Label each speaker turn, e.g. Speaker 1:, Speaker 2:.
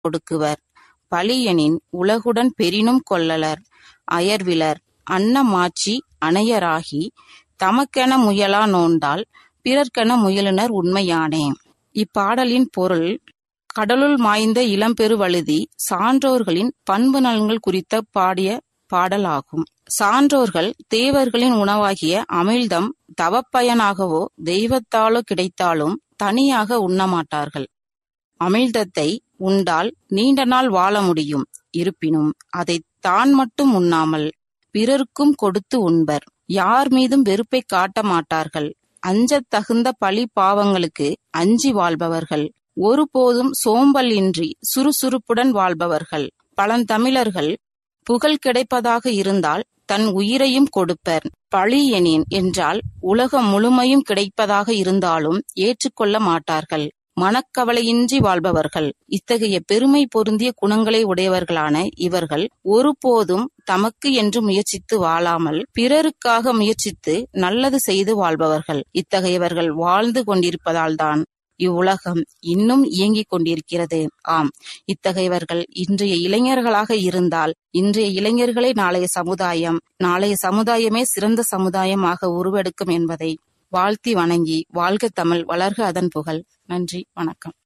Speaker 1: கொடுக்குவர் பழியெனின் உலகுடன் பெரினும் கொள்ளலர் அயர்விலர் அன்ன மாட்சி அணையராகி தமக்கென முயலா நோன்தால் பிறர்க்கென முயலுனர் உண்மையானே இப்பாடலின் பொருள் கடலுள் மாய்ந்த இளம்பெரு வழுதி சான்றோர்களின் பண்பு நலன்கள் குறித்த பாடிய பாடலாகும் சான்றோர்கள் தேவர்களின் உணவாகிய அமிழ்தம் தவப்பயனாகவோ தெய்வத்தாலோ கிடைத்தாலும் தனியாக உண்ணமாட்டார்கள் அமிழ்தத்தை உண்டால் நீண்ட நாள் வாழ முடியும் இருப்பினும் அதை தான் மட்டும் உண்ணாமல் பிறருக்கும் கொடுத்து உண்பர் யார் மீதும் வெறுப்பை காட்ட மாட்டார்கள் அஞ்சத் தகுந்த பழி பாவங்களுக்கு அஞ்சி வாழ்பவர்கள் ஒருபோதும் சோம்பல் இன்றி சுறுசுறுப்புடன் வாழ்பவர்கள் பழந்தமிழர்கள் புகழ் கிடைப்பதாக இருந்தால் தன் உயிரையும் கொடுப்பர் பழி எனின் என்றால் உலகம் முழுமையும் கிடைப்பதாக இருந்தாலும் ஏற்றுக்கொள்ள மாட்டார்கள் மனக்கவலையின்றி வாழ்பவர்கள் இத்தகைய பெருமை பொருந்திய குணங்களை உடையவர்களான இவர்கள் ஒருபோதும் தமக்கு என்று முயற்சித்து வாழாமல் பிறருக்காக முயற்சித்து நல்லது செய்து வாழ்பவர்கள் இத்தகையவர்கள் வாழ்ந்து கொண்டிருப்பதால்தான் இவ்வுலகம் இன்னும் இயங்கிக் கொண்டிருக்கிறது ஆம் இத்தகையவர்கள் இன்றைய இளைஞர்களாக இருந்தால் இன்றைய இளைஞர்களே நாளைய சமுதாயம் நாளைய சமுதாயமே சிறந்த சமுதாயமாக உருவெடுக்கும் என்பதை வாழ்த்தி வணங்கி வாழ்க தமிழ் வளர்க அதன் புகழ் நன்றி வணக்கம்